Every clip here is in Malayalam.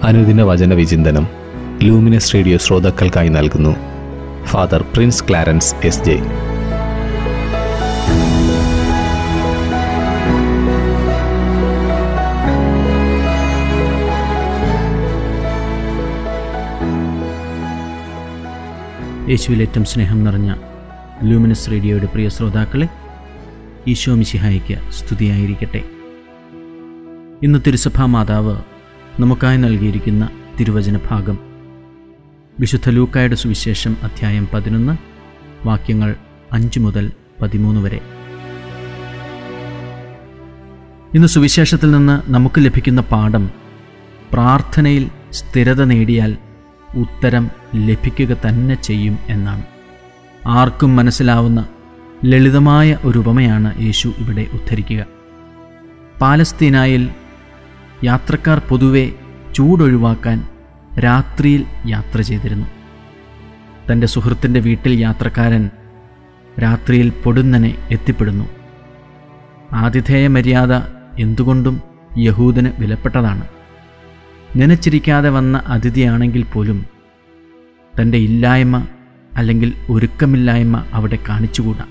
അനുദിന വചന വിചിന്തനം ലൂമിനസ് റേഡിയോ ശ്രോതാക്കൾക്കായി നൽകുന്നു father Prince Clarence S J യേശുവിലേറ്റം സ്നേഹം നിറഞ്ഞ ലൂമിനസ് റേഡിയോയുടെ പ്രിയ ശ്രോതാക്കളെ ഈശോ മിശിഹായിക്ക് സ്തുതിയായിരിക്കട്ടെ ഇന്ന് തിരുസഭാ മാതാവ് നമുക്കായി നൽകിയിരിക്കുന്ന തിരുവചന ഭാഗം വിശുദ്ധ ലൂക്കായുടെ സുവിശേഷം അധ്യായം പതിനൊന്ന് വാക്യങ്ങൾ അഞ്ച് മുതൽ പതിമൂന്ന് വരെ ഇന്ന് സുവിശേഷത്തിൽ നിന്ന് നമുക്ക് ലഭിക്കുന്ന പാഠം പ്രാർത്ഥനയിൽ സ്ഥിരത നേടിയാൽ ഉത്തരം ലഭിക്കുക തന്നെ ചെയ്യും എന്നാണ് ആർക്കും മനസ്സിലാവുന്ന ലളിതമായ ഒരു ഉപമയാണ് യേശു ഇവിടെ ഉദ്ധരിക്കുക പാലസ്തീനായിൽ യാത്രക്കാർ പൊതുവെ ചൂടൊഴിവാക്കാൻ രാത്രിയിൽ യാത്ര ചെയ്തിരുന്നു തൻ്റെ സുഹൃത്തിൻ്റെ വീട്ടിൽ യാത്രക്കാരൻ രാത്രിയിൽ പൊടുന്നനെ എത്തിപ്പെടുന്നു ആതിഥേയ മര്യാദ എന്തുകൊണ്ടും യഹൂദന് വിലപ്പെട്ടതാണ് നനച്ചിരിക്കാതെ വന്ന അതിഥിയാണെങ്കിൽ പോലും തൻ്റെ ഇല്ലായ്മ അല്ലെങ്കിൽ ഒരുക്കമില്ലായ്മ അവിടെ കാണിച്ചുകൂടാ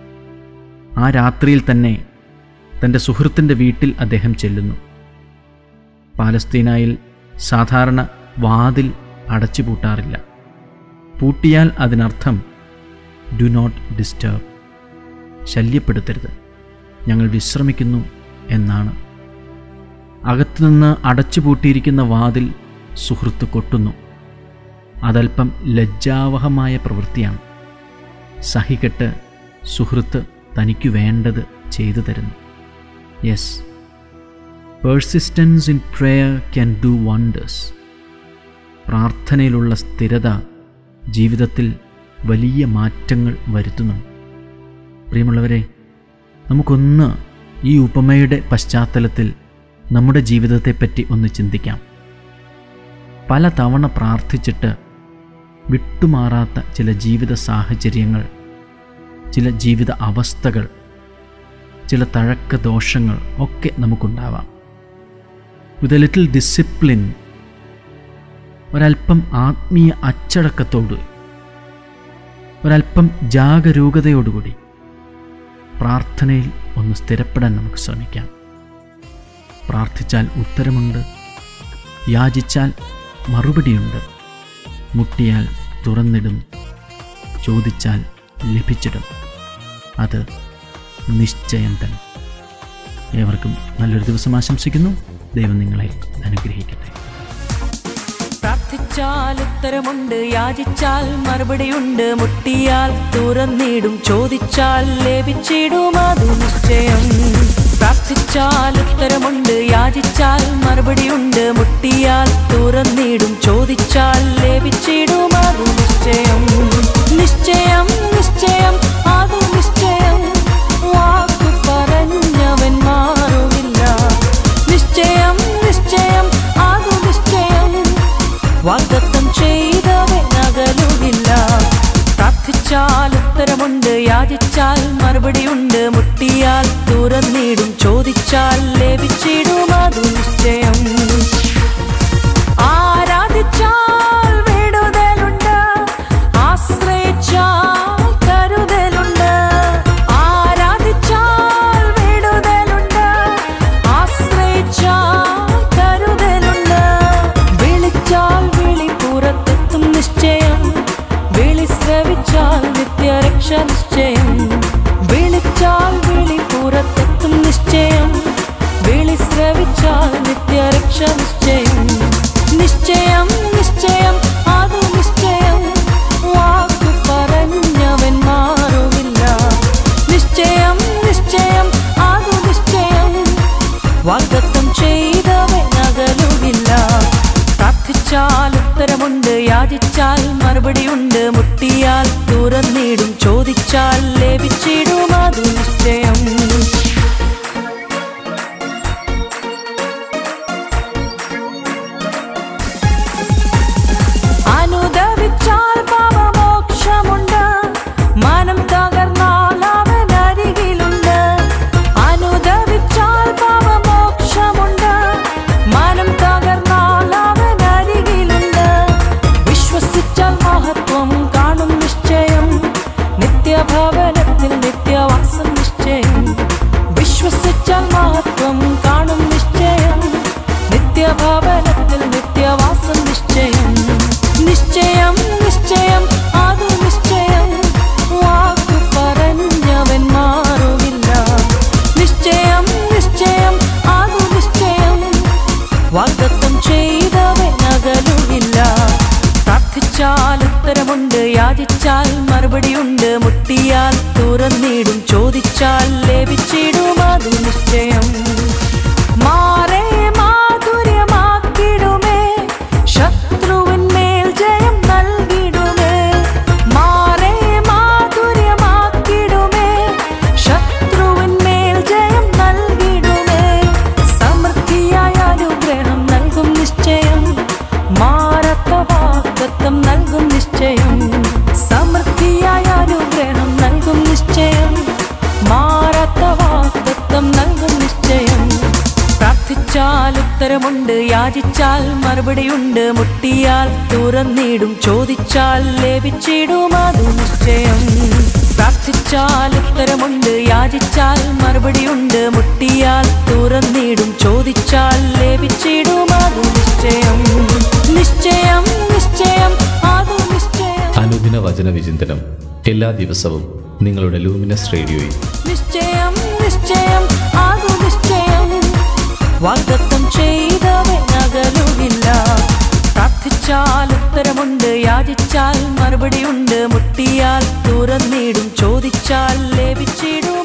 ആ രാത്രിയിൽ തന്നെ തൻ്റെ സുഹൃത്തിൻ്റെ വീട്ടിൽ അദ്ദേഹം ചെല്ലുന്നു പാലസ്തീനായിൽ സാധാരണ വാതിൽ അടച്ചുപൂട്ടാറില്ല പൂട്ടിയാൽ അതിനർത്ഥം ഡു നോട്ട് ഡിസ്റ്റർബ് ശല്യപ്പെടുത്തരുത് ഞങ്ങൾ വിശ്രമിക്കുന്നു എന്നാണ് അകത്തുനിന്ന് അടച്ചുപൂട്ടിയിരിക്കുന്ന വാതിൽ സുഹൃത്ത് കൊട്ടുന്നു അതല്പം ലജ്ജാവഹമായ പ്രവൃത്തിയാണ് സഹികെട്ട് സുഹൃത്ത് തനിക്ക് വേണ്ടത് ചെയ്തു തരുന്നു yes persistence in prayer can do wonders പ്രാർത്ഥനയിലുള്ള സ്ഥിരത ജീവിതത്തിൽ വലിയ മാറ്റങ്ങൾ വരുത്തുന്നുണ്ട് പ്രിയമുള്ളവരെ നമുക്കൊന്ന് ഈ ഉപമയുടെ പശ്ചാത്തലത്തിൽ നമ്മുടെ ജീവിതത്തെപ്പറ്റി ഒന്ന് ചിന്തിക്കാം പല തവണ പ്രാർത്ഥിച്ചിട്ട് വിട്ടുമാറാത്ത ചില ജീവിത സാഹചര്യങ്ങൾ ചില ജീവിത അവസ്ഥകൾ ചില തഴക്ക ദോഷങ്ങൾ ഒക്കെ നമുക്കുണ്ടാവാം വിത്ത് എ ലിറ്റിൽ ഡിസിപ്ലിൻ ഒരല്പം ആത്മീയ അച്ചടക്കത്തോട് ഒരല്പം ജാഗരൂകതയോടുകൂടി പ്രാർത്ഥനയിൽ ഒന്ന് സ്ഥിരപ്പെടാൻ നമുക്ക് ശ്രമിക്കാം പ്രാർത്ഥിച്ചാൽ ഉത്തരമുണ്ട് യാചിച്ചാൽ മറുപടിയുണ്ട് മുട്ടിയാൽ തുറന്നിടും ചോദിച്ചാൽ ലഭിച്ചിടും അത് നിശ്ചയം തന്നെ ഏവർക്കും നല്ലൊരു ദിവസം ആശംസിക്കുന്നു ദൈവം നിങ്ങളെ അനുഗ്രഹിക്കട്ടെ പ്രാർത്ഥിച്ചാൽ ഉത്തരമുണ്ട് യാചിച്ചാൽ മറുപടിയുണ്ട് മുട്ടിയാൽ തുറന്നിടും ചോദിച്ചാൽ ലഭിച്ചിടും അത് നിശ്ചയം പ്രാർത്ഥിച്ചാൽ ഉത്തരമുണ്ട് യാചിച്ചാൽ മറുപടിയുണ്ട് മുട്ടിയാൽ തുറന്നിടും ചോദിച്ചാൽ ലഭിച്ചിടും അത് നിശ്ചയം നിശ്ചയം നിശ്ചയം അത് നിശ്ചയം വാക്കു പറഞ്ഞവൻ മാറുമില്ല നിശ്ചയം നിശ്ചയം അത് നിശ്ചയം വാഗ്ദത്തം ചെയ്തവൻ അകലുകില്ല പ്രാർത്ഥിച്ചാൽ ഉത്തരമുണ്ട് യാചിച്ചാൽ മറുപടിയുണ്ട് മുട്ടിയാൽ തുറന്നിടും ചോദിച്ചാൽ ലഭിച്ചിടും അത് നിശ്ചയം ആരാധിച്ചാൽ വിടുതലുണ്ട് ആശ്രയിച്ചാൽ കരുതലുണ്ട് ആരാധിച്ചാൽ വിടുതലുണ്ട് ആശ്രയിച്ചാൽ കരുതലുണ്ട് വിളിച്ചാൽ വിളി പുറത്തെത്തും നിശ്ചയം വിളി ശ്രവിച്ചാൽ നിത്യരക്ഷ നിശ്ചയം വിളിച്ചാൽ വിളി പുറത്തെത്തും നിശ്ചയം വിളി ശ്രവിച്ചാൽ നിത്യരക്ഷ നിശ്ചയം നിശ്ചയം നിശ്ചയം അത് നിശ്ചയം വാക്കു പറഞ്ഞവൻ മാറുമില്ല നിശ്ചയം നിശ്ചയം അത് നിശ്ചയം വാഗ്ദത്തം ചെയ്തവൻ അകലുകില്ല പ്രാർത്ഥിച്ചാൽ ഉത്തരമുണ്ട് യാചിച്ചാൽ മറുപടിയുണ്ട് മുട്ടിയാൽ തുറന്നിടും ചോദിച്ചാൽ ലഭിച്ചിടും അത് നിശ്ചയം അനുദവിച്ചാൽ പാപമോക്ഷമുണ്ട് മനം തകർന്നാൽ അവൻ അരികിലുണ്ട് അനുദവിച്ചാൽ പാപമോക്ഷമുണ്ട് മനം തകർന്നാൽ അവൻ നിത്യഭവനത്തിൽ നിത്യവാസം നിശ്ചയം വിശ്വസിച്ചാൽ മഹത്വം കാണും നിശ്ചയം നിത്യഭവനത്തിൽ നിത്യവാസം നിശ്ചയം നിശ്ചയം നിശ്ചയം അത് നിശ്ചയം വാക്കു പറഞ്ഞവൻ മാറുമില്ല നിശ്ചയം നിശ്ചയം അത് നിശ്ചയം വാഗ്ദത്തം ചെയ്തവൻ അകലുകില്ല പ്രാർത്ഥിച്ചാൽ ഉത്തരമുണ്ട് യാചിച്ചാൽ മറുപടിയുണ്ട് മുട്ടിയാൽ തുറന്നിടും ചോദിച്ചാൽ ലഭിച്ചിടും അത് നിശ്ചയം മാറേ മാധുര്യമാക്കിടുമേ ശത്രുവിന്മേൽ ജയം നൽകിടുമേ മാറേ മാധുര്യമാക്കിടുമേ ശത്രുവിന്മേൽ ജയം നൽകിടുമേ സമൃദ്ധിയായ അനുഗ്രഹം നൽകും നിശ്ചയം മാറത്ത വാഗ്ദത്തം നൽകും നിശ്ചയം സമൃദ്ധിയായ അനുഗ്രഹം നൽകും നിശ്ചയം മാറാത്ത വാഗ്ദത്തം നൽകും നിശ്ചയം പ്രാർത്ഥിച്ചാൽ ഉത്തരമുണ്ട് യാചിച്ചാൽ മറുപടിയുണ്ട് മുട്ടിയാൽ തുറന്നിടും ചോദിച്ചാൽ ലഭിച്ചിടും അത് നിശ്ചയം പ്രാർത്ഥിച്ചാൽ ഉത്തരമുണ്ട് യാചിച്ചാൽ മറുപടിയുണ്ട് മുട്ടിയാൽ തുറന്നിടും ചോദിച്ചാൽ ലഭിച്ചിടും അത് നിശ്ചയം നിശ്ചയം നിശ്ചയം അത് നിശ്ചയം അനുദിന വചന വിചിന്തനം എല്ലാ ദിവസവും നിങ്ങളുടെ ലൂമിനസ് റേഡിയോയിൽ നിശ്ചയം നിശ്ചയം ആകു നിശ്ചയം വാഗ്ദത്തം ചെയ്തവൻ അകലുകില്ല പ്രാർത്ഥിച്ചാൽ ഉത്തരമുണ്ട് യാചിച്ചാൽ മറുപടിയുണ്ട് മുട്ടിയാൽ തുറന്നിടും ചോദിച്ചാൽ ലഭിച്ചിടും